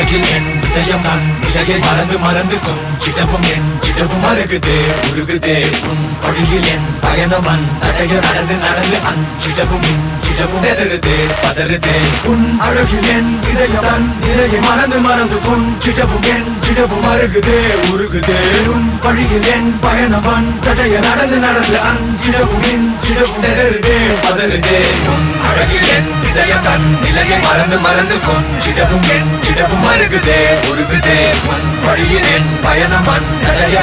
அழகில் என் இதயம் தன் நிலையை மறந்து மறந்து கொஞ்சிடவும் என் சிடவும் மறுகுதே உருகுதே உன் வழியில் என் பயணவன் தடைய நடந்து நடந்து அஞ்சிடவும் இஞ்சிடவும் செதறுதே பதறுதே உன் அழகில் என் இதயம் தன் நிலையை மறந்து மறந்து கொஞ்சிடவும் என் சிடவும் மறுகுதே உருகுதே உன் வழியில் என் பயணவன் தடைய நடந்து நடந்து அஞ்சிடவும் இஞ்சிடவும் செதறுதே பதறுதே உன் அழகில் என் இதயம் தன் நிலையை மறந்து மறந்து கொஞ்சிடவும் என் சிடவும் மறுகுதே உருகுதே உன் வழியில் என் பயணம் தடைய